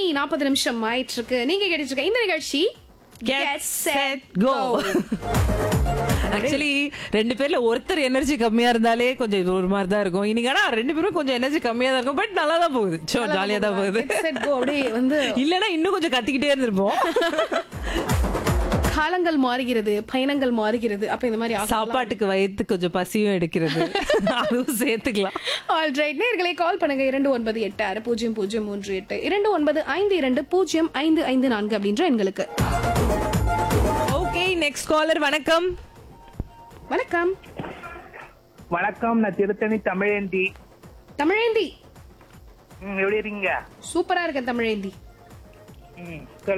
நாற்பது நிமிஷம் ஆயிட்டு இருக்கு நீங்க கேட்டுட்டு இருக்க இந்த நிகழ்ச்சி Get set go ஆக்சுவலி ரெண்டு பேர்ல ஒருத்தர் எனர்ஜி கம்மியா இருந்தாலே கொஞ்சம் இது ஒரு மாதிரி தான் இருக்கும் இன்னைக்கு ஆனா ரெண்டு பேரும் கொஞ்சம் எனர்ஜி கம்மியா தான் இருக்கும் பட் நல்லா தான் போகுது சோ ஜாலியா தான் போகுது Get set go அப்படியே வந்து இல்லனா இன்னும் கொஞ்சம் கத்திக்கிட்டே இருந்திருப்போம் காலங்கள் மாறுகிறது பயணங்கள் மாறுகிறது அப்ப இந்த மாதிரி ஆகலாம். சாப்பாட்டுக்கு வயிற்று கொஞ்சம் பசியும் எடுக்கிறது அதுவும் சேர்த்துக்கலாம் ஆல் ரைட் நேர்களை கால் பண்ணுங்க இரண்டு ஒன்பது எட்டு ஆறு பூஜ்ஜியம் பூஜ்ஜியம் மூன்று எட்டு இரண்டு ஒன்பது ஐந்து இரண்டு பூஜ்ஜியம் ஐந்து ஐந்து நான்கு அப்படின்ற எண்களுக்கு ஓகே நெக்ஸ்ட் காலர் வணக்கம் வணக்கம் வணக்கம் நான் திருத்தணி தமிழேந்தி தமிழேந்தி ம், எப்படி இருக்கீங்க சூப்பரா இருக்கேன் தமிழேந்தி ம்,